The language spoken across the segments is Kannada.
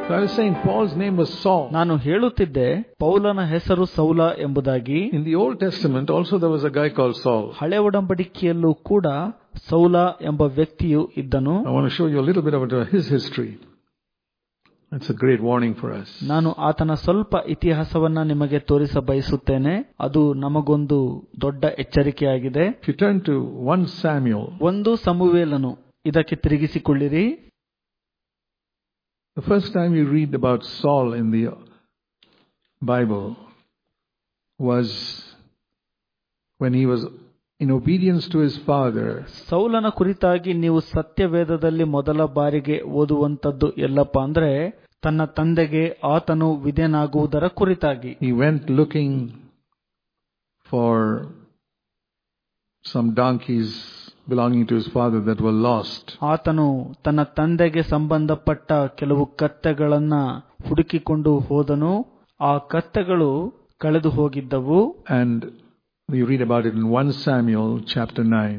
So I was saying Paul's name was Saul. ನಾನು ಹೇಳುತ್ತಿದ್ದೆ ಪೌಲನ ಹೆಸರು ಸೌಲ ಎಂಬುದಾಗಿ In the Old Testament, also there was a guy called Saul. ಹಳೆ ಒಡಂಬಡಿಕೆಯಲ್ಲೂ ಕೂಡ ಸೌಲ ಎಂಬ ವ್ಯಕ್ತಿಯು ಇದ್ದನು I want to show you a little bit about his history. That's a great warning for us. ನಾನು ಆತನ ಸ್ವಲ್ಪ ಇತಿಹಾಸವನ್ನ ನಿಮಗೆ ತೋರಿಸ ಬಯಸುತ್ತೇನೆ ಅದು ನಮಗೊಂದು ದೊಡ್ಡ ಎಚ್ಚರಿಕೆಯಾಗಿದೆ If you turn to 1 Samuel, ಒಂದು ಸಮುವೇಲನು ಇದಕ್ಕೆ ತಿರುಗಿಸಿಕೊಳ್ಳಿರಿ the first time you read about Saul in the Bible was when he was in obedience to his father. ಸೌಲನ ಕುರಿತಾಗಿ ನೀವು ಸತ್ಯವೇದದಲ್ಲಿ ಮೊದಲ ಬಾರಿಗೆ ಓದುವಂತದ್ದು ಎಲ್ಲಪ್ಪ ಅಂದ್ರೆ ತನ್ನ ತಂದೆಗೆ ಆತನು ವಿಧೇನಾಗುವುದರ ಕುರಿತಾಗಿ He went looking for some donkeys belonging to his father that were lost. ಆತನು ತನ್ನ ತಂದೆಗೆ ಸಂಬಂಧಪಟ್ಟ ಕೆಲವು ಕತ್ತೆಗಳನ್ನ ಹುಡುಕಿಕೊಂಡು ಹೋದನು ಆ ಕತ್ತೆಗಳು ಕಳೆದು ಹೋಗಿದ್ದವು And we read about it in 1 Samuel chapter 9,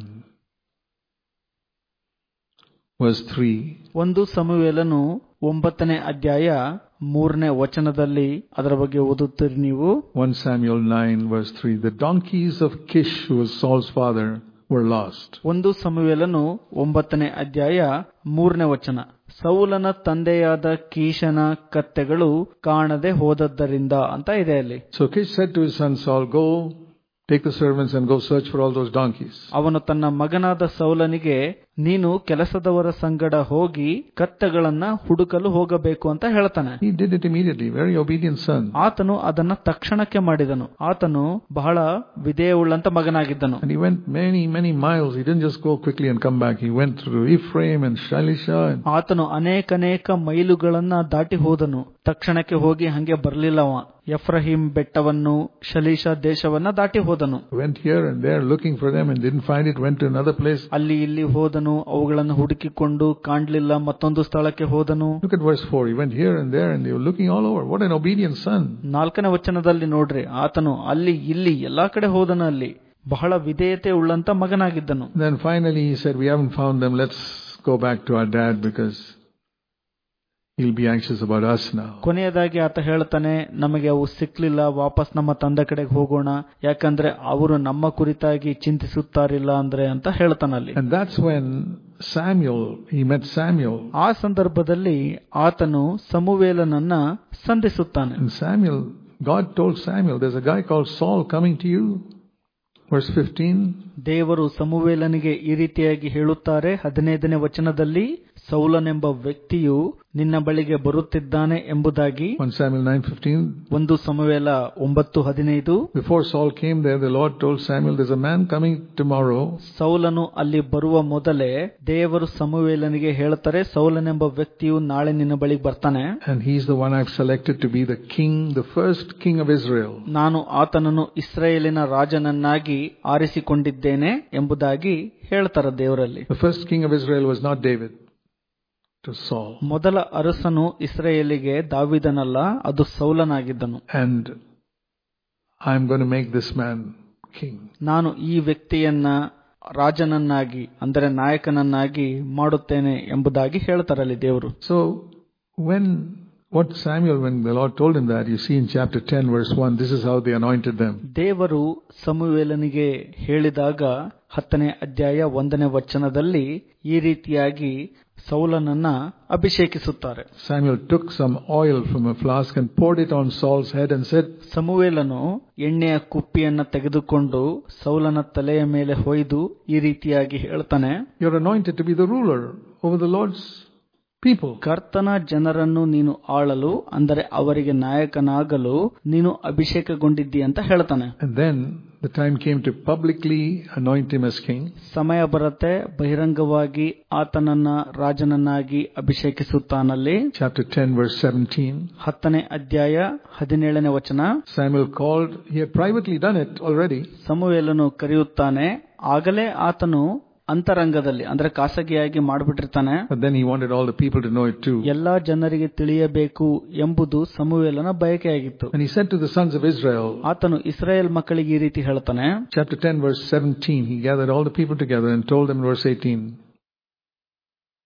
verse 3. ಒಂದು ಸಮುವೇಲನು ಒಂಬತ್ತನೇ ಅಧ್ಯಾಯ ಮೂರನೇ ವಚನದಲ್ಲಿ ಅದರ ಬಗ್ಗೆ ಓದುತ್ತೀರಿ ನೀವು 1 Samuel 9, verse 3. The donkeys of Kish, who was Saul's father, were lost. ಒಂದು ಸಮುವೇಲನು ಒಂಬತ್ತನೇ ಅಧ್ಯಾಯ ಮೂರನೇ ವಚನ ಸೌಲನ ತಂದೆಯಾದ ಕೀಶನ ಕತ್ತೆಗಳು ಕಾಣದೆ ಹೋದದ್ದರಿಂದ ಅಂತ ಇದೆ ಅಲ್ಲಿ So Kish said to his son Saul, Go, take the servants and go search for all those donkeys. ಅವನು ತನ್ನ ಮಗನಾದ ಸೌಲನಿಗೆ ನೀನು ಕೆಲಸದವರ ಸಂಗಡ ಹೋಗಿ ಕತ್ತೆಗಳನ್ನ ಹುಡುಕಲು ಹೋಗಬೇಕು ಅಂತ ಹೇಳ್ತಾನೆ He did it immediately, very obedient son. ಆತನು ಅದನ್ನ ತಕ್ಷಣಕ್ಕೆ ಮಾಡಿದನು ಆತನು ಬಹಳ ವಿಧೇಯವುಳ್ಳಂತ ಮಗನಾಗಿದ್ದನು And he went many, many miles. He didn't just go quickly and come back. He went through Ephraim and Shalisha and ಆತನು ಅನೇಕನೇಕ ಮೈಲುಗಳನ್ನ ದಾಟಿ ಹೋದನು ತಕ್ಷಣಕ್ಕೆ ಹೋಗಿ ಹಂಗೆ ಬರ್ಲಿಲ್ಲವ ಎಫ್ರಹಿಂ ಬೆಟ್ಟವನ್ನು ಶಲೀಷ ದೇಶವನ್ನ ದಾಟಿ ಹೋದನು went here and there looking for them and didn't find it, went to another place. ಅಲ್ಲಿ ಇಲ್ಲಿ ಹೋದನು ಅವುಗಳನ್ನು ಹುಡುಕಿಕೊಂಡು ಕಾಣ್ಲಿಲ್ಲ ಮತ್ತೊಂದು ಸ್ಥಳಕ್ಕೆ ಹೋದನು Look at verse 4. He went here and there and they were looking all over. What an obedient son. ನಾಲ್ಕನೇ ವಚನದಲ್ಲಿ ನೋಡ್ರಿ ಆತನು ಅಲ್ಲಿ ಇಲ್ಲಿ ಎಲ್ಲಾ ಕಡೆ ಹೋದನು ಅಲ್ಲಿ ಬಹಳ ವಿಧೇಯತೆ ಉಳ್ಳಂತ ಮಗನಾಗಿದ್ದನು Then finally he said, We haven't found them. Let's go back to our dad because he'll be anxious about us now. ಕೊನೆಯದಾಗಿ ಆತ ಹೇಳ್ತಾನೆ ನಮಗೆ ಅವು ಸಿಕ್ಲಿಲ್ಲ ವಾಪಸ್ ನಮ್ಮ ತಂದೆ ಕಡೆಗೆ ಹೋಗೋಣ ಯಾಕಂದ್ರೆ ಅವರು ನಮ್ಮ ಕುರಿತಾಗಿ ಚಿಂತಿಸುತ್ತಾರಿಲ್ಲ ಅಂದ್ರೆ ಅಂತ ಹೇಳ್ತಾನಲ್ಲಿ And that's when Samuel, he met Samuel. ಆ ಸಂದರ್ಭದಲ್ಲಿ ಆತನು ಸಮುವೇಲನನ್ನ ಸಂಧಿಸುತ್ತಾನೆ And Samuel, God told Samuel, there's a guy called Saul coming to you. Verse 15. ದೇವರು ಸಮುವೇಲನಿಗೆ ಈ ರೀತಿಯಾಗಿ ಹೇಳುತ್ತಾರೆ ಹದಿನೈದನೇ ವಚನದಲ್ಲಿ ಸೌಲನೆಂಬ ವ್ಯಕ್ತಿಯು ನಿನ್ನ ಬಳಿಗೆ ಬರುತ್ತಿದ್ದಾನೆ ಎಂಬುದಾಗಿ 1 Samuel 9:15. ಒಂದು ಸಮುವೇಲ ಒಂಬತ್ತು ಹದಿನೈದು Before Saul came there, the Lord told Samuel, There's a man coming tomorrow. ಸೌಲನು ಅಲ್ಲಿ ಬರುವ ಮೊದಲೇ ದೇವರು ಸಮುವೇಲನಿಗೆ ಹೇಳ್ತಾರೆ ಸೌಲನೆಂಬ ವ್ಯಕ್ತಿಯು ನಾಳೆ ನಿನ್ನ ಬಳಿಗೆ ಬರ್ತಾನೆ And he's the one I've selected to be the king, the first king of Israel. ನಾನು ಆತನನ್ನು ಇಸ್ರಾಯೇಲಿನ ರಾಜನನ್ನಾಗಿ ಆರಿಸಿಕೊಂಡಿದ್ದೇನೆ ಎಂಬುದಾಗಿ ಹೇಳ್ತಾರ ದೇವರಲ್ಲಿ The first king of Israel was not David, it was Saul. ಮೊದಲ ಅರಸನು ಇಸ್ರಾಯೇಲಿಗೆ ದಾವಿದನಲ್ಲ ಅದು ಸೌಲನಾಗಿದ್ದನು And I'm going to make this man king. ನಾನು ಈ ವ್ಯಕ್ತಿಯನ್ನ ರಾಜನನ್ನಾಗಿ ಅಂದರೆ ನಾಯಕನನ್ನಾಗಿ ಮಾಡುತ್ತೇನೆ ಎಂಬುದಾಗಿ ಹೇಳ್ತಾರಲ್ಲಿ ದೇವರು So when what Samuel, when the Lord told him that, you see in chapter 10, verse 1, this is how they anointed them. ದೇವರು ಸಮುವೇಲನಿಗೆ ಹೇಳಿದಾಗ ಹತ್ತನೇ ಅಧ್ಯಾಯ ಒಂದನೇ ವಚನದಲ್ಲಿ ಈ ರೀತಿಯಾಗಿ ಸೌಲನನ್ನ ಅಭಿಷೇಕಿಸುತ್ತಾರೆ Samuel took some oil from a flask and poured it on Saul's head and said, ಸಮುವೇಲನು ಎಣ್ಣೆಯ ಕುಪ್ಪಿಯನ್ನ ತೆಗೆದುಕೊಂಡು ಸೌಲನ ತಲೆಯ ಮೇಲೆ ಹೊಯ್ದು ಈ ರೀತಿಯಾಗಿ ಹೇಳ್ತಾನೆ You're anointed to be the ruler over the Lord's people. ಕರ್ತನ ಜನರನ್ನು ನೀನು ಆಳಲು ಅಂದರೆ ಅವರಿಗೆ ನಾಯಕನಾಗಲು ನೀನು ಅಭಿಷೇಕಗೊಂಡಿದ್ದಿ ಅಂತ ಹೇಳ್ತಾನೆ And then the time came to publicly anoint him as king. ಸಮಯ ಬರುತ್ತೆ ಬಹಿರಂಗವಾಗಿ ಆತನನ್ನ ರಾಜನನ್ನಾಗಿ ಅಭಿಷೇಕಿಸುತ್ತಾನಲ್ಲಿ Chapter 10, verse 17. ಹತ್ತನೇ ಅಧ್ಯಾಯ ಹದಿನೇಳನೇ ವಚನ Samuel called, he had privately done it already. ಸಮುವೇಲನು ಕರೆಯುತ್ತಾನೆ ಆಗಲೇ ಆತನು ಅಂತರಂಗದಲ್ಲಿ ಅಂದ್ರೆ ಖಾಸಗಿಯಾಗಿ ಮಾಡಿಬಿಟ್ಟಿರ್ತಾನೆ But then he wanted all the people to know it too. ಎಲ್ಲಾ ಜನರಿಗೆ ತಿಳಿಯಬೇಕು ಎಂಬುದು ಸಮುವೇಲನ ಬಯಕೆಯಾಗಿತ್ತು And he said to the sons of Israel, ಆತನು ಇಸ್ರಾಯೇಲ್ ಮಕ್ಕಳಿಗೆ ಈ ರೀತಿ ಹೇಳ್ತಾನೆ chapter 10, verse 17, he gathered all the people together and told them in verse 18,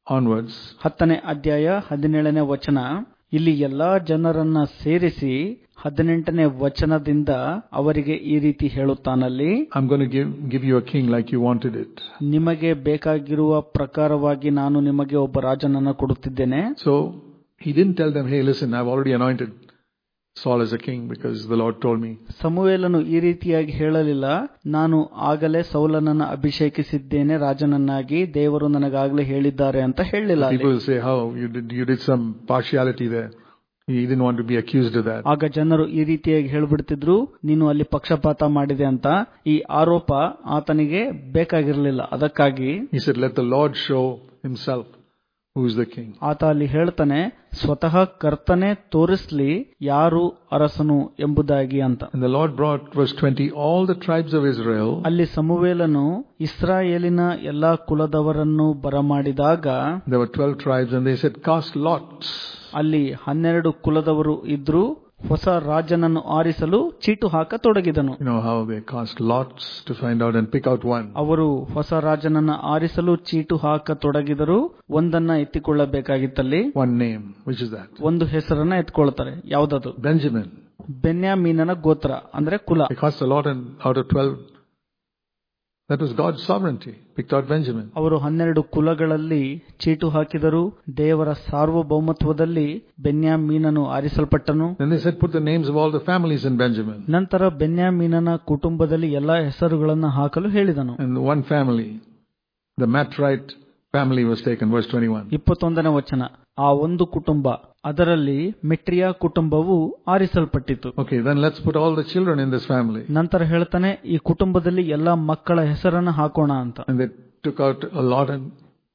onwards, ಹತ್ತನೇ ಅಧ್ಯಾಯ ಹದಿನೇಳನೇ ವಚನ ಇಲ್ಲಿ ಎಲ್ಲಾ ಜನರನ್ನ ಸೇರಿಸಿ ಹದಿನೆಂಟನೇ ವಚನದಿಂದ ಅವರಿಗೆ ಈ ರೀತಿ ಹೇಳುತ್ತಾನಲ್ಲಿ I'm going to give, give you a king like you wanted it. ನಿಮಗೆ ಬೇಕಾಗಿರುವ ಪ್ರಕಾರವಾಗಿ ನಾನು ನಿಮಗೆ ಒಬ್ಬ ರಾಜನನ್ನ ಕೊಡುತ್ತಿದ್ದೇನೆ So he didn't tell them, hey, listen, I've already anointed Saul as a king because the Lord told me. ಸಮುವೇಲನು ಈ ರೀತಿಯಾಗಿ ಹೇಳಲಿಲ್ಲ ನಾನು ಆಗಲೇ ಸೌಲನನ್ನ ಅಭಿಷೇಕಿಸಿದ್ದೇನೆ ರಾಜನನ್ನಾಗಿ ದೇವರು ನನಗಾಗಲೇ ಹೇಳಿದ್ದಾರೆ ಅಂತ ಹೇಳಲಿಲ್ಲ ಅಲ್ಲಿ. People will say, how you did, you did some partiality there. He didn't want to be accused of that. ಆಗ ಜನರು ಈ ರೀತಿಯಾಗಿ ಹೇಳ್ಬಿಡ್ತಿದ್ರು ನೀನು ಅಲ್ಲಿ ಪಕ್ಷಪಾತ ಮಾಡಿದೆ ಅಂತ ಈ ಆರೋಪ ಆತನಿಗೆ ಬೇಕಾಗಿರಲಿಲ್ಲ ಅದಕ್ಕಾಗಿ He said, let the Lord show himself who is the king. ಆತ ಅಲ್ಲಿ ಹೇಳ್ತಾನೆ ಸ್ವತಃ ಕರ್ತನೆ ತೋರಿಸ್ಲಿ ಯಾರು ಅರಸನು ಎಂಬುದಾಗಿ ಅಂತ And the Lord brought, verse 20, all the tribes of Israel ಅಲ್ಲಿ ಸಮುವೇಲನು ಇಸ್ರಾಯೇಲಿನ ಎಲ್ಲಾ ಕುಲದವರನ್ನು ಬರಮಾಡಿದಾಗ There were 12 tribes and they said, cast lots. ಅಲ್ಲಿ ಹನ್ನೆರಡು ಕುಲದವರು ಇದ್ರು ಹೊಸ ರಾಜನನ್ನು ಆರಿಸಲು ಚೀಟು ಹಾಕತೊಡಗಿದನು You know how they cast lots to find out and pick out one. ಅವರು ಹೊಸ ರಾಜನನ್ನ ಆರಿಸಲು ಚೀಟು ಹಾಕತೊಡಗಿದರು ಒಂದನ್ನ ಎತ್ತಿಕೊಳ್ಳಬೇಕಾಗಿತ್ತಲ್ಲಿ One name. Which is that? ಒಂದು ಹೆಸರನ್ನ ಎತ್ಕೊಳ್ತಾರೆ ಯಾವ್ದದು Benjamin. ಬೆನ್ಯಾಮೀನನ ಗೋತ್ರ ಅಂದ್ರೆ ಕುಲ They cast a lot and out of 12. That was God's sovereignty. Picked out Benjamin. ಅವರು ಹನ್ನೆರಡು ಕುಲಗಳಲ್ಲಿ ಚೀಟು ಹಾಕಿದರು ದೇವರ ಸಾರ್ವಭೌಮತ್ವದಲ್ಲಿ ಬೆನ್ಯಾಮೀನನು ಆರಿಸಲ್ಪಟ್ಟನು Then they said, put the names of all the families in Benjamin. ನಂತರ ಬೆನ್ಯಾಮೀನನ ಕುಟುಂಬದಲ್ಲಿ ಎಲ್ಲಾ ಹೆಸರುಗಳನ್ನು ಹಾಕಲು ಹೇಳಿದನು And one family, the Matrite family was taken, verse 21. ಇಪ್ಪತ್ತೊಂದನೇ ವಚನ ಆ ಒಂದು ಕುಟುಂಬ ಅದರಲ್ಲಿ ಮೆಟ್ರಿಯಾ ಕುಟುಂಬವು ಆರಿಸಲ್ಪಟ್ಟಿತು Okay, then let's put all the children in this family. ನಂತರ ಹೇಳ್ತಾನೆ ಈ ಕುಟುಂಬದಲ್ಲಿ ಎಲ್ಲಾ ಮಕ್ಕಳ ಹೆಸರನ್ನ ಹಾಕೋಣ ಅಂತ And they took out a lot and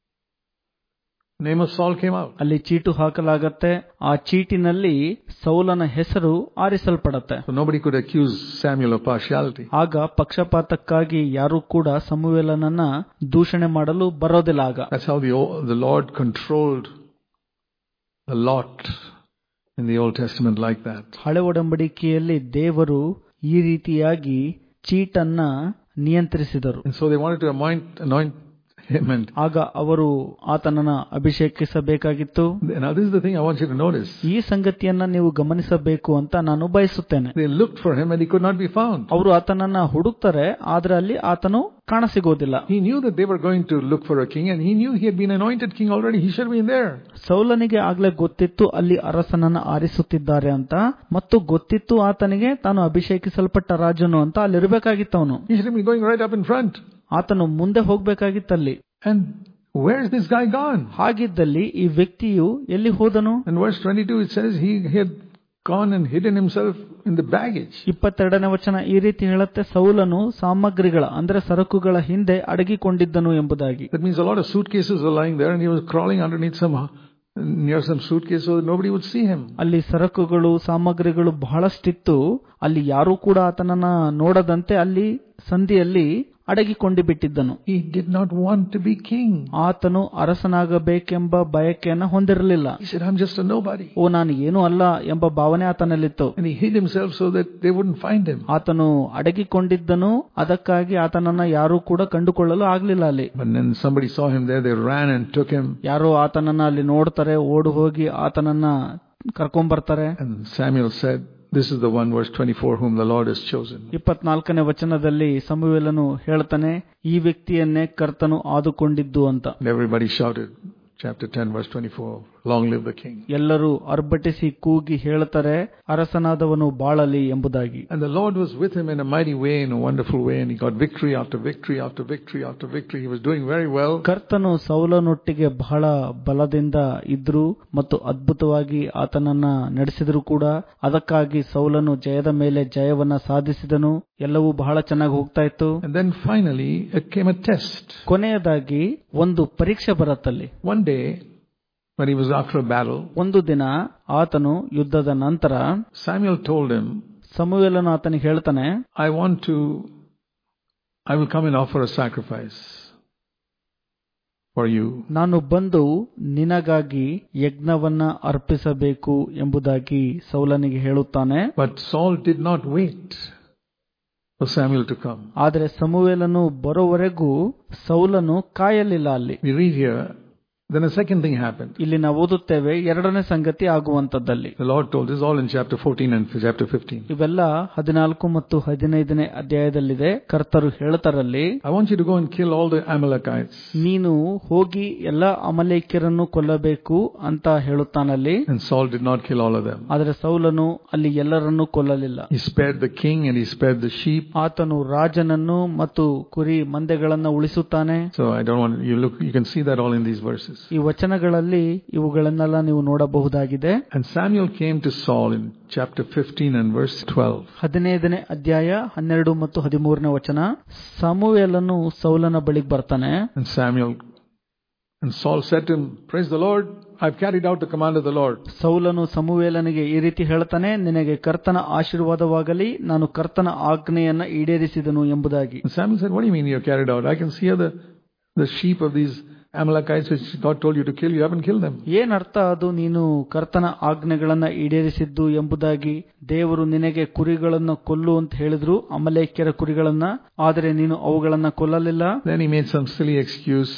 name of Saul came out. ಅಲ್ಲಿ ಚೀಟು ಹಾಕಲಾಗತ್ತೆ ಆ ಚೀಟಿನಲ್ಲಿ ಸೌಲನ ಹೆಸರು ಆರಿಸಲ್ಪಡತ್ತೆ So nobody could accuse Samuel of partiality. ಆಗ ಪಕ್ಷಪಾತಕ್ಕಾಗಿ ಯಾರೂ ಕೂಡ ಸಮುವೇಲನನ್ನ ದೂಷಣೆ ಮಾಡಲು ಬರೋದಿಲ್ಲ ಆಗ That's how the, O- the Lord controlled the lot in the Old Testament like that. ಹಳೆ ಒಡಂಬಡಿಕೆಯಲ್ಲಿ ದೇವರು ಈ ರೀತಿಯಾಗಿ ಚೀಟನ್ನ ನಿಯಂತ್ರಿಸಿದರು And so they wanted to anoint, anoint him. And ಆಗ ಅವರು ಆತನನ್ನ ಅಭಿಷೇಕಿಸಬೇಕಾಗಿತ್ತು now this is the thing I want you to notice. ಈ ಸಂಗತಿಯನ್ನ ನೀವು ಗಮನಿಸಬೇಕು ಅಂತ ನಾನು ಬಯಸುತ್ತೇನೆ They looked for him and he could not be found. ಅವರು ಆತನನ್ನ ಹುಡುಕ್ತಾರೆ ಆದ್ರೆ ಅಲ್ಲಿ ಆತನು ಕಾಣಸಿಗೋದಿಲ್ಲ He knew that they were going to look for a king and he knew he had been anointed king already. He should have been there. ಸೌಲನಿಗೆ ಆಗ್ಲೇ ಗೊತ್ತಿತ್ತು ಅಲ್ಲಿ ಅರಸನನ್ನ ಆರಿಸುತ್ತಿದ್ದಾರೆ ಅಂತ ಮತ್ತು ಗೊತ್ತಿತ್ತು ಆತನಿಗೆ ತಾನು ಅಭಿಷೇಕಿಸಲ್ಪಟ್ಟ ರಾಜನು ಅಂತ ಅಲ್ಲಿರ್ಬೇಕಾಗಿತ್ತು ಅವನು He should have been going right up in front. ಆತನು ಮುಂದೆ ಹೋಗ್ಬೇಕಾಗಿತ್ತಲ್ಲಿ And where's this guy gone? ಹಾಗಿದ್ದಲ್ಲಿ ಈ ವ್ಯಕ್ತಿಯು ಎಲ್ಲಿ ಹೋದನು In verse 22 it says he had gone and hidden himself in the baggage. ಇಪ್ಪತ್ತೆರಡನೇ ವಚನ ಈ ರೀತಿ ಹೇಳುತ್ತೆ ಸೌಲನು ಸಾಮಗ್ರಿಗಳ ಅಂದ್ರೆ ಸರಕುಗಳ ಹಿಂದೆ ಅಡಗಿಕೊಂಡಿದ್ದನು ಎಂಬುದಾಗಿ That means a lot of suitcases were lying there and he was crawling underneath some, near some suitcase so that nobody would see him. ಅಲ್ಲಿ ಸರಕುಗಳು ಸಾಮಗ್ರಿಗಳು ಬಹಳಷ್ಟಿತ್ತು ಅಲ್ಲಿ ಯಾರೂ ಕೂಡ ಆತನನ್ನ ನೋಡದಂತೆ ಅಲ್ಲಿ ಸಂಧಿಯಲ್ಲಿ ಅಡಗಿಕೊಂಡು ಬಿಟ್ಟಿದ್ದನು He did not want to be king. ಆತನು ಅರಸನಾಗಬೇಕೆಂಬ ಬಯಕೆಯನ್ನ ಹೊಂದಿರಲಿಲ್ಲ He said, I'm just a nobody. ಓ ನಾನು ಏನೂ ಅಲ್ಲ ಎಂಬ ಭಾವನೆ ಆತನಲ್ಲಿತ್ತು And he hid himself so that they wouldn't find him. ಆತನು ಅಡಗಿಕೊಂಡಿದ್ದನು ಅದಕ್ಕಾಗಿ ಆತನನ್ನ ಯಾರೂ ಕೂಡ ಕಂಡುಕೊಳ್ಳಲು ಆಗ್ಲಿಲ್ಲ ಅಲ್ಲಿ But then somebody saw him there, they ran and took him. ಯಾರೋ ಆತನನ್ನ ಅಲ್ಲಿ ನೋಡ್ತಾರೆ ಓಡು ಹೋಗಿ ಆತನನ್ನ ಕರ್ಕೊಂಬರ್ತಾರೆ And Samuel said, This is the one, verse 24, whom the Lord has chosen. ಇಪ್ಪತ್ನಾಲ್ಕನೇ ವಚನದಲ್ಲಿ ಸಮುವೇಲನು ಹೇಳ್ತಾನೆ ಈ ವ್ಯಕ್ತಿಯನ್ನೇ ಕರ್ತನು ಆದುಕೊಂಡಿದ್ದು ಅಂತ And everybody shouted, chapter 10, verse 24, Long live the king. ಎಲ್ಲರೂ ಅರ್ಭಟಿಸಿ ಕೂಗಿ ಹೇಳ್ತಾರೆ ಅರಸನಾದವನು ಬಾಳಲಿ ಎಂಬುದಾಗಿ And the Lord was with him in a mighty way, in a wonderful way, and he got victory after victory after victory after victory. He was doing very well. ಕರ್ತನು ಸೌಲನೊಟ್ಟಿಗೆ ಬಹಳ ಬಲದಿಂದ ಇದ್ರು ಮತ್ತು ಅದ್ಭುತವಾಗಿ ಆತನನ್ನ ನಡೆಸಿದ್ರು ಕೂಡ ಅದಕ್ಕಾಗಿ ಸೌಲನು ಜಯದ ಮೇಲೆ ಜಯವನ್ನ ಸಾಧಿಸಿದನು ಎಲ್ಲವೂ ಬಹಳ ಚೆನ್ನಾಗಿ ಹೋಗ್ತಾ ಇತ್ತು And then finally, it came a test. ಕೊನೆಯದಾಗಿ ಒಂದು ಪರೀಕ್ಷೆ ಬರುತ್ತಲ್ಲಿ One day, when he was after a battle, ಒಂದು ದಿನ ಆತನು ಯುದ್ಧದ ನಂತರ Samuel told him, ಸಮುವೇಲನು ಆತನಿಗೆ ಹೇಳ್ತಾನೆ I want to, I will come and offer a sacrifice for you. ನಾನು ಬಂದು ನಿನಗಾಗಿ ಯಜ್ಞವನ್ನ ಅರ್ಪಿಸಬೇಕು ಎಂಬುದಾಗಿ ಸೌಲನಿಗೆ ಹೇಳುತ್ತಾನೆ But Saul did not wait for Samuel to come. ಆದರೆ ಸಮುವೇಲನು ಬರೋವರೆಗೂ ಸೌಲನು ಕಾಯಲಿಲ್ಲ ಅಲ್ಲಿ We read here Then a second thing happened. ಇಲ್ಲಿ ನಾವು ಓದುತ್ತೇವೆ ಎರಡನೇ ಸಂಗತಿ ಆಗುವಂತದ್ದಲ್ಲಿ The Lord told this is all in chapter 14 and chapter 15. ಇವೆಲ್ಲ ಹದಿನಾಲ್ಕು ಮತ್ತು ಹದಿನೈದನೇ ಅಧ್ಯಾಯದಲ್ಲಿದೆ ಕರ್ತರು ಹೇಳ್ತಾರಲ್ಲಿ I want you to go and kill all the Amalekites. ನೀನು ಹೋಗಿ ಎಲ್ಲ ಅಮಲೇಕ್ಯರನ್ನು ಕೊಲ್ಲಬೇಕು ಅಂತ ಹೇಳುತ್ತಾನಲ್ಲಿ And Saul did not kill all of them. ಆದರೆ ಸೌಲನು ಅಲ್ಲಿ ಎಲ್ಲರನ್ನೂ ಕೊಲ್ಲಲಿಲ್ಲ He spared the king and he spared the sheep. ಆತನು ರಾಜನನ್ನು ಮತ್ತು ಕುರಿ ಮಂದೆಗಳನ್ನ ಉಳಿಸುತ್ತಾನೆ So I don't want you look. You can see that all in these verses. ಈ ವಚನಗಳಲ್ಲಿ ಇವುಗಳನ್ನೆಲ್ಲ ನೀವು ನೋಡಬಹುದಾಗಿದೆ And Samuel came to Saul in chapter 15 and verse 12. ಹದಿನೈದನೇ ಅಧ್ಯಾಯ ಹನ್ನೆರಡು ಮತ್ತು ಹದಿಮೂರನೇ ವಚನ ಸಮುವೇಲನು ಸೌಲನ ಬಳಿಗೆ ಬರ್ತಾನೆ And Samuel and Saul said to him, "Praise the Lord! I've carried out the command of the Lord." ಸೌಲನು ಸಮುವೇಲನಿಗೆ ಈ ರೀತಿ ಹೇಳ್ತಾನೆ ನಿನಗೆ ಕರ್ತನ ಆಶೀರ್ವಾದವಾಗಲಿ ನಾನು ಕರ್ತನ ಆಜ್ಞೆಯನ್ನ ಈಡೇರಿಸಿದನು ಎಂಬುದಾಗಿ And Samuel said, "What do you mean you've carried out? I can see the the sheep of these Amalekites which God told you to kill. You haven't killed them." ಏನರ್ಥ ಅದು ನೀನು ಕರ್ತನ ಆಜ್ಞೆಗಳನ್ನ ಈಡೇರಿಸಿದ್ದು ಎಂಬುದಾಗಿ ದೇವರು ನಿನಗೆ ಕುರಿಗಳನ್ನು ಕೊಲ್ಲು ಅಂತ ಹೇಳಿದ್ರು ಅಮಲೇಕ್ಯರ ಕುರಿಗಳನ್ನ ಆದರೆ ನೀನು ಅವುಗಳನ್ನ ಕೊಲ್ಲಲಿಲ್ಲ Then he made some silly excuse.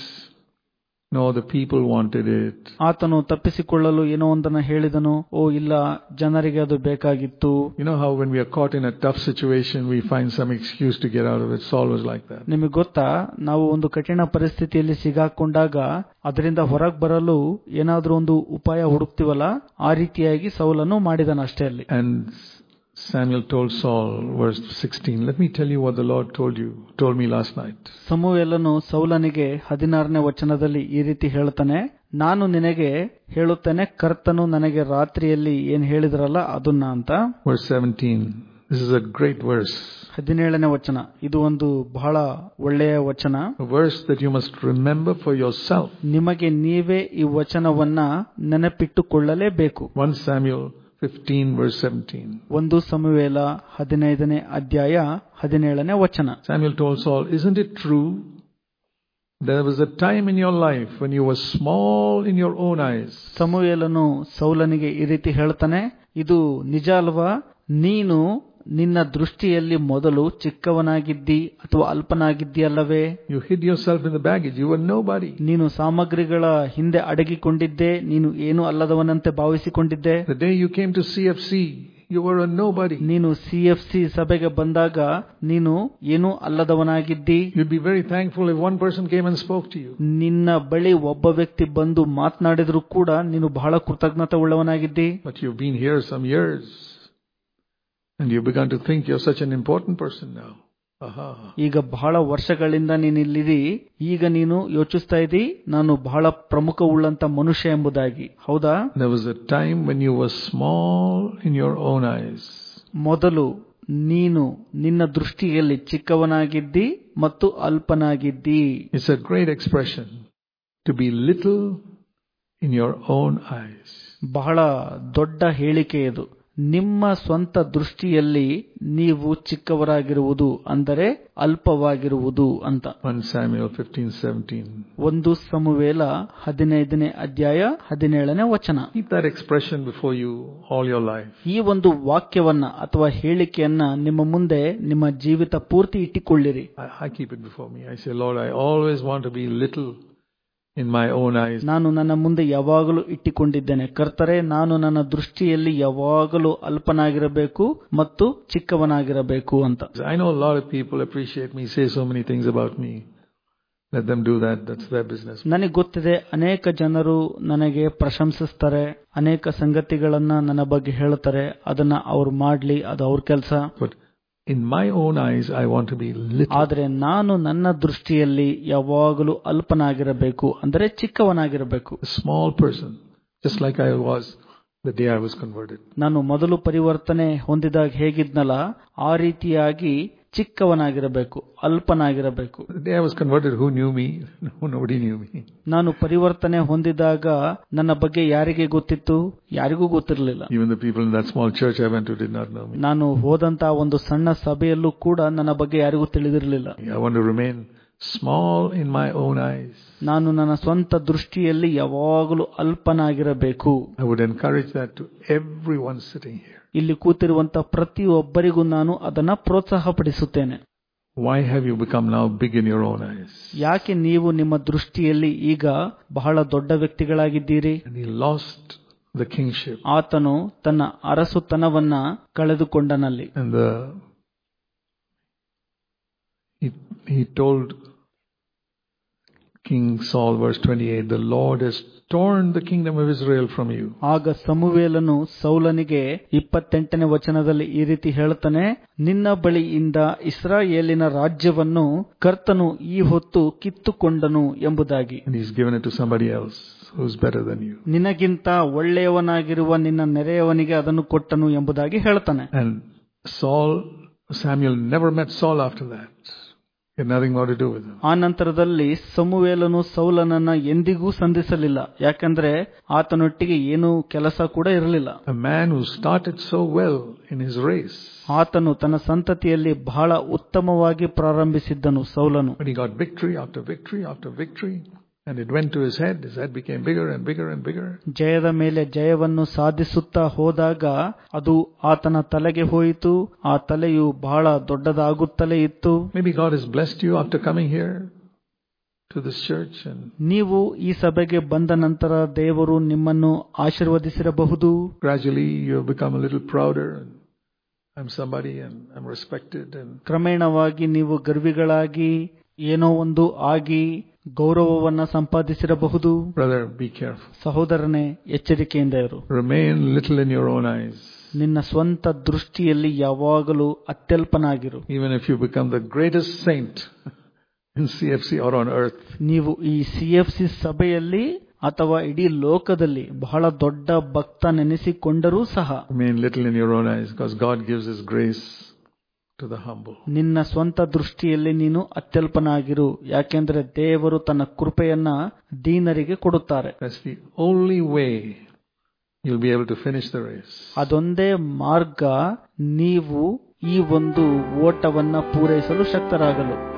No, the people wanted it. ಆತನು ತಪ್ಪಿಸಿಕೊಳ್ಳಲು ಏನೋ ಒಂದನ್ನ ಹೇಳಿದನು ಓ ಇಲ್ಲ ಜನರಿಗೆ ಅದು ಬೇಕಾಗಿತ್ತು You know how when we are caught in a tough situation, we find some excuse to get out of it. Saul was like that. ನಿಮಗೆ ಗೊತ್ತಾ ನಾವು ಒಂದು ಕಠಿಣ ಪರಿಸ್ಥಿತಿಯಲ್ಲಿ ಸಿಗಾಕೊಂಡಾಗ ಅದರಿಂದ ಹೊರಗೆ ಬರಲು ಏನಾದ್ರೂ ಒಂದು ಉಪಾಯ ಹುಡುಕ್ತಿವಲ್ಲ ಆ ರೀತಿಯಾಗಿ ಸೌಲನ್ನು ಮಾಡಿದನಷ್ಟೇ ಅಲ್ಲಿ And Samuel told Saul, verse 16, let me tell you what the Lord told you, told me last night. ಸಮುವೇಲನು ಸೌಲನಿಗೆ ಹದಿನಾರನೇ ವಚನದಲ್ಲಿ ಈ ರೀತಿ ಹೇಳ್ತಾನೆ ನಾನು ನಿನಗೆ ಹೇಳುತ್ತೇನೆ ಕರ್ತನು ನನಗೆ ರಾತ್ರಿಯಲ್ಲಿ ಏನ್ ಹೇಳಿದ್ರಲ್ಲ ಅದನ್ನ ಅಂತ Verse 17. This is a great verse. ಹದಿನೇಳನೇ ವಚನ ಇದು ಒಂದು ಬಹಳ ಒಳ್ಳೆಯ ವಚನ A verse that you must remember for yourself. ನಿಮಗೆ ನೀವೇ ಈ ವಚನವನ್ನ ನೆನಪಿಟ್ಟುಕೊಳ್ಳಲೇಬೇಕು 1 Samuel 15 verse 17. ಒಂದು ಸಮುವೇಲ ಹದಿನೈದನೇ ಅಧ್ಯಾಯ ಹದಿನೇಳನೇ ವಚನ Samuel told Saul, isn't it true? There was a time in your life when you were small in your own eyes. ಸಮುವೇಲನು ಸೌಲನಿಗೆ ಈ ರೀತಿ ಹೇಳ್ತಾನೆ ಇದು ನಿಜ ಅಲ್ವಾ ನೀನು ನಿನ್ನ ದೃಷ್ಟಿಯಲ್ಲಿ ಮೊದಲು ಚಿಕ್ಕವನಾಗಿದ್ದಿ ಅಥವಾ ಅಲ್ಪನಾಗಿದ್ದೀಯಲ್ಲವೇ You hid yourself in the baggage. You were nobody. ನೀನು ಸಾಮಗ್ರಿಗಳ ಹಿಂದೆ ಅಡಗಿಕೊಂಡಿದ್ದೆ ನೀನು ಏನೂ ಅಲ್ಲದವನಂತೆ ಭಾವಿಸಿಕೊಂಡಿದ್ದೆ The day you came to CFC, you were a nobody. ನೀನು ಸಿ ಎಫ್ ಸಿ ಸಭೆಗೆ ಬಂದಾಗ ನೀನು ಏನೂ ಅಲ್ಲದವನಾಗಿದ್ದಿ You'd be very thankful if one person came and spoke to you. ನಿನ್ನ ಬಳಿ ಒಬ್ಬ ವ್ಯಕ್ತಿ ಬಂದು ಮಾತನಾಡಿದ್ರು ಕೂಡ ನೀನು ಬಹಳ ಕೃತಜ್ಞತೆ ಉಳ್ಳವನಾಗಿದ್ದಿ But you've been here some years. And you've begun to think you're such an important person now. Aha. ಈಗ ಬಹಳ ವರ್ಷಗಳಿಂದ ನೀನು ಇಲ್ಲಿದಿ ಈಗ ನೀನು ಯೋಚಿಸ್ತಾ ಇದ್ದಿ ನಾನು ಬಹಳ ಪ್ರಮುಖವುಳ್ಳಂತ ಮನುಷ್ಯ ಎಂಬುದಾಗಿ ಹೌದಾ There was a time when you were small in your own eyes. ಮೊದಲು ನೀನು ನಿನ್ನ ದೃಷ್ಟಿಯಲ್ಲಿ ಚಿಕ್ಕವನಾಗಿದ್ದಿ ಮತ್ತು ಅಲ್ಪನಾಗಿದ್ದಿ It's a great expression to be little in your own eyes. ಬಹಳ ದೊಡ್ಡ ಹೇಳಿಕೆ ಇದು ನಿಮ್ಮ ಸ್ವಂತ ದೃಷ್ಟಿಯಲ್ಲಿ ನೀವು ಚಿಕ್ಕವರಾಗಿರುವುದು ಅಂದರೆ ಅಲ್ಪವಾಗಿರುವುದು ಅಂತ 1 Samuel 15 17. ಒಂದು ಸಮುವೇಲ ಹದಿನೈದನೇ ಅಧ್ಯಾಯ ಹದಿನೇಳನೇ ವಚನ Keep that expression before you all your life. ಈ ಒಂದು ವಾಕ್ಯವನ್ನ ಅಥವಾ ಹೇಳಿಕೆಯನ್ನ ನಿಮ್ಮ ಮುಂದೆ ನಿಮ್ಮ ಜೀವಿತ ಪೂರ್ತಿ ಇಟ್ಟುಕೊಳ್ಳಿರಿ I, I keep it before me. I say, Lord, I always want to be little in my own eyes. ನಾನು ನನ್ನ ಮುಂದೆ ಯಾವಾಗಲೂ ಇಟ್ಟುಕೊಂಡಿದ್ದೇನೆ ಕರ್ತರೆ ನಾನು ನನ್ನ ದೃಷ್ಟಿಯಲ್ಲಿ ಯಾವಾಗಲೂ ಅಲ್ಪನಾಗಿರಬೇಕು ಮತ್ತು ಚಿಕ್ಕವನಾಗಿರಬೇಕು ಅಂತ I know a lot of people appreciate me, say so many things about me. Let them do that. That's their business. ನನಗೆ ಗೊತ್ತಿದೆ ಅನೇಕ ಜನರು ನನಗೆ ಪ್ರಶಂಸಿಸ್ತಾರೆ ಅನೇಕ ಸಂಗತಿಗಳನ್ನ ನನ್ನ ಬಗ್ಗೆ ಹೇಳ್ತಾರೆ ಅದನ್ನ ಅವ್ರು ಮಾಡ್ಲಿ ಅದು ಅವ್ರ ಕೆಲಸ But in my own eyes, I want to be little. ಆದ್ರೆ ನಾನು ನನ್ನ ದೃಷ್ಟಿಯಲ್ಲಿ ಯಾವಾಗಲೂ ಅಲ್ಪನಾಗಿರಬೇಕು ಅಂದರೆ ಚಿಕ್ಕವನಾಗಿರಬೇಕು A small person, just like I was the day I was converted. ನಾನು ಮೊದಲು ಪರಿವರ್ತನೆ ಹೊಂದಿದಾಗ ಹೇಗಿದ್ನಲ್ಲ ಆ ರೀತಿಯಾಗಿ ಚಿಕ್ಕವನಾಗಿರಬೇಕು ಅಲ್ಪನಾಗಿರಬೇಕು The day I was converted, who knew me? No, nobody knew me. ನಾನು ಪರಿವರ್ತನೆ ಹೊಂದಿದಾಗ ನನ್ನ ಬಗ್ಗೆ ಯಾರಿಗೆ ಗೊತ್ತಿತ್ತು ಯಾರಿಗೂ ಗೊತ್ತಿರಲಿಲ್ಲ Even the people in that small church I went to did not know me. ನಾನು ಹೋದಂತ ಒಂದು ಸಣ್ಣ ಸಭೆಯಲ್ಲೂ ಕೂಡ ನನ್ನ ಬಗ್ಗೆ ಯಾರಿಗೂ ತಿಳಿದಿರಲಿಲ್ಲ I want to remain small in my own eyes. ನಾನು ನನ್ನ ಸ್ವಂತ ದೃಷ್ಟಿಯಲ್ಲಿ ಯಾವಾಗಲೂ ಅಲ್ಪನಾಗಿರಬೇಕು I would encourage that to everyone sitting here. ಇಲ್ಲಿ ಕೂತಿರುವಂತ ಪ್ರತಿಯೊಬ್ಬರಿಗೂ ನಾನು ಅದನ್ನ ಪ್ರೋತ್ಸಾಹಪಡಿಸುತ್ತೇನೆ Why have you become now big in your own eyes? ಯಾಕೆ ನೀವು ನಿಮ್ಮ ದೃಷ್ಟಿಯಲ್ಲಿ ಈಗ ಬಹಳ ದೊಡ್ಡ ವ್ಯಕ್ತಿಗಳಾಗಿದ್ದೀರಿ And he lost the kingship. ಆತನು ತನ್ನ ಅರಸುತನವನ್ನ ಕಳೆದುಕೊಂಡನಲ್ಲಿ And the he, he told King Saul, verse 28, the Lord has torn the kingdom of Israel from you. ಆಗ ಸಮುವೇಲನು ಸೌಲನಿಗೆ ಇಪ್ಪತ್ತೆಂಟನೇ ವಚನದಲ್ಲಿ ಈ ರೀತಿ ಹೇಳ್ತಾನೆ ನಿನ್ನ ಬಳಿಯಿಂದ ಇಸ್ರಾಯೇಲಿನ ರಾಜ್ಯವನ್ನು ಕರ್ತನು ಈ ಹೊತ್ತು ಕಿತ್ತುಕೊಂಡನು ಎಂಬುದಾಗಿ And he's given it to somebody else who's better than you. ನಿನಗಿಂತ ಒಳ್ಳೆಯವನಾಗಿರುವ ನಿನ್ನ ನೆರೆಯವನಿಗೆ ಅದನ್ನು ಕೊಟ್ಟನು ಎಂಬುದಾಗಿ ಹೇಳ್ತಾನೆ And Saul, Samuel never met Saul after that. He had nothing more to do with him. ಆ ನಂತರದಲ್ಲಿ ಸಮುವೇಲನು ಸೌಲನನ್ನ ಎಂದಿಗೂ ಸಂಧಿಸಲಿಲ್ಲ ಯಾಕಂದ್ರೆ ಆತನೊಟ್ಟಿಗೆ ಏನೂ ಕೆಲಸ ಕೂಡ ಇರಲಿಲ್ಲ A man who started so well in his race, ಆತನು ತನ್ನ ಸಂತತಿಯಲ್ಲಿ ಬಹಳ ಉತ್ತಮವಾಗಿ ಪ್ರಾರಂಭಿಸಿದ್ದನು ಸೌಲನು but he got victory after victory after victory, and it went to his head. His head became bigger and bigger and bigger. ಜಯದ ಮೇಲೆ ಜಯವನ್ನು ಸಾಧಿಸುತ್ತಾ ಹೋದಾಗ ಅದು ಆತನ ತಲೆಗೆ ಹೋಯಿತು ಆ ತಲೆಯು ಬಹಳ ದೊಡ್ಡದಾಗುತ್ತಲೇ ಇತ್ತು Maybe God has blessed you after coming here to this church, and ನೀವು ಈ ಸಭೆಗೆ ಬಂದ ನಂತರ ದೇವರು ನಿಮ್ಮನ್ನು ಆಶೀರ್ವದಿಸಿರಬಹುದು gradually you have become a little prouder. And I'm somebody, and I'm respected, and ಕ್ರಮೇಣವಾಗಿ ನೀವು ಗರ್ವಿಗಳಾಗಿ ಏನೋ ಒಂದು ಆಗಿ ಗೌರವವನ್ನ ಸಂಪಾದಿಸಿರಬಹುದು brother, be careful. ಸಹೋದರನೇ ಎಚ್ಚರಿಕೆಯಿಂದ ಇರು Remain little in your own eyes. ನಿನ್ನ ಸ್ವಂತ ದೃಷ್ಟಿಯಲ್ಲಿ ಯಾವಾಗಲೂ ಅತ್ಯಲ್ಪನಾಗಿರು Even if you become the greatest saint in CFC or on earth, ನೀವು ಈ ಸಿ ಎಫ್ ಸಿ ಸಭೆಯಲ್ಲಿ ಅಥವಾ ಇಡೀ ಲೋಕದಲ್ಲಿ ಬಹಳ ದೊಡ್ಡ ಭಕ್ತ ನೆನೆಸಿಕೊಂಡರೂ ಸಹ remain little in your own eyes because God gives His grace to the humble. ನಿನ್ನ ಸ್ವಂತ ದೃಷ್ಟಿಯಲ್ಲಿ ನೀನು ಅತ್ಯಲ್ಪನಾಗಿರು ಯಾಕೆಂದ್ರೆ ದೇವರು ತನ್ನ ಕೃಪೆಯನ್ನ ದೀನರಿಗೆ ಕೊಡುತ್ತಾರೆ That's the only way you'll be able to finish the race. ಅದೊಂದೇ ಮಾರ್ಗ ನೀವು ಈ ಒಂದು ಓಟವನ್ನ ಪೂರೈಸಲು ಶಕ್ತರಾಗಲು